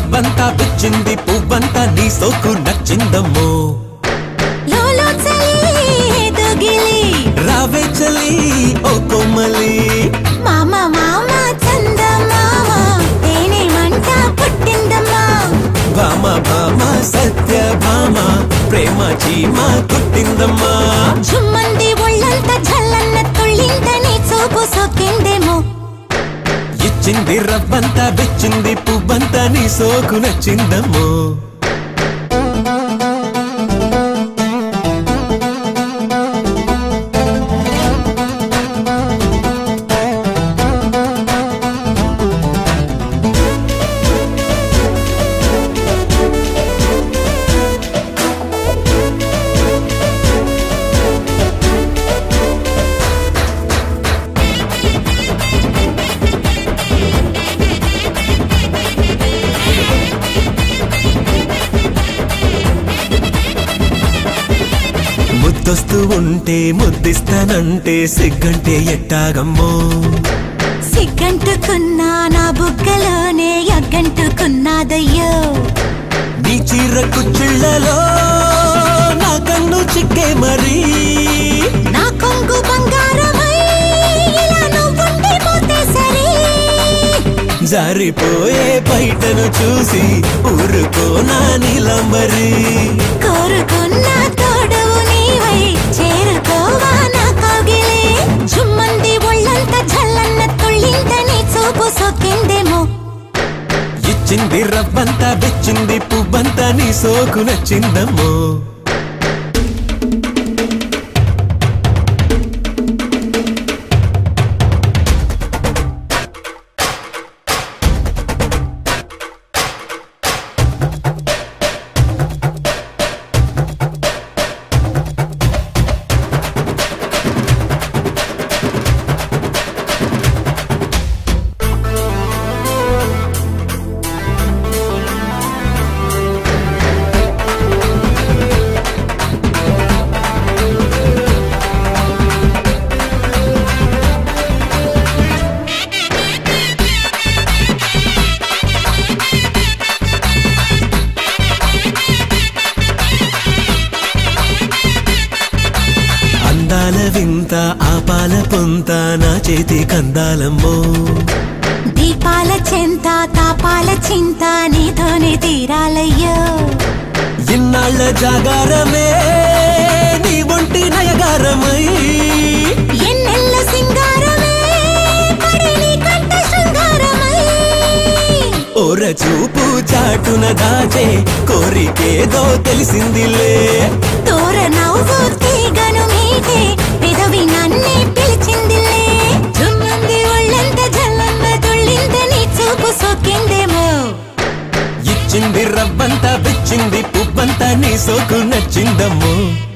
రవ్వంతా పిచ్చింది పువ్వంతా నీ సోకు నచ్చిందమ్మో లోలో చలి దొగిలి రావే చలి ఓ కొమ్మలి మామ మామ చందమామ తేనె మంట పుట్టిందమ్మా భామ భామ సత్య భామ ప్రేమ చీమ కుట్టిందమ్మా జుమ్మంది ఒళ్ళంత జల్లన్న తుళ్ళిందని చూపు సోకిందేమో ఇచ్చింది రవ్వంతా బిచ్చింది పువ్వంతా నీ సోకు నచ్చిందమ్మో ముద్దొస్తూ ఉంటే ముద్దిస్తానంటే సిగ్గంటే ఎట్టాగమ్మో సిగ్గంటుకున్నా నా బుగ్గలోనే ఎగ్గంటుకున్నాదయ్యో నీ చీర కుచ్చిళ్ళలో నా కన్ను చిక్కే మరి నా కొంగు బంగారమై ఇలా నువ్వుండిపోతే సరే జారిపోయే బయటను చూసి ఊరుకో నా నీలంబరి కోరుకున్న తోడవు నీవై చేరుకోవా నా కౌగిలే జుమ్మంది ఒళ్ళంత జల్లన్న తుళ్ళిందని చూపు సొక్కిందేమో ఇచ్చింది రవ్వంతా బిచ్చింది పువ్వంతా నీ సోకు నచ్చిందమ్మో అందాల వింత ఆపాల పొంత నా చేతి కందాలమ్మో దీపాల చెంత తాపాల చింత నీతోనే తీరాలయ్యో ఇన్నాళ్ళ జాగారమే నీ ఒంటి నయగారమై ఎన్నెల్ల సింగారమే పడి నీ కంట శృంగారమై ఓర చూపు చాటున దాచే కోరికేదో తెలిసిందిలే తోర నవ్వు తీగను మీటే పెదవి నన్నే పిలిచిందిలే జుమ్మంది ఒళ్ళంత జల్లన్న తుళ్ళింత నీ చూపు సోకిందేమో ఇచ్చింది రవ్వంతా బిచ్చింది పువ్వంతా నీ సోకు నచ్చిందమ్మో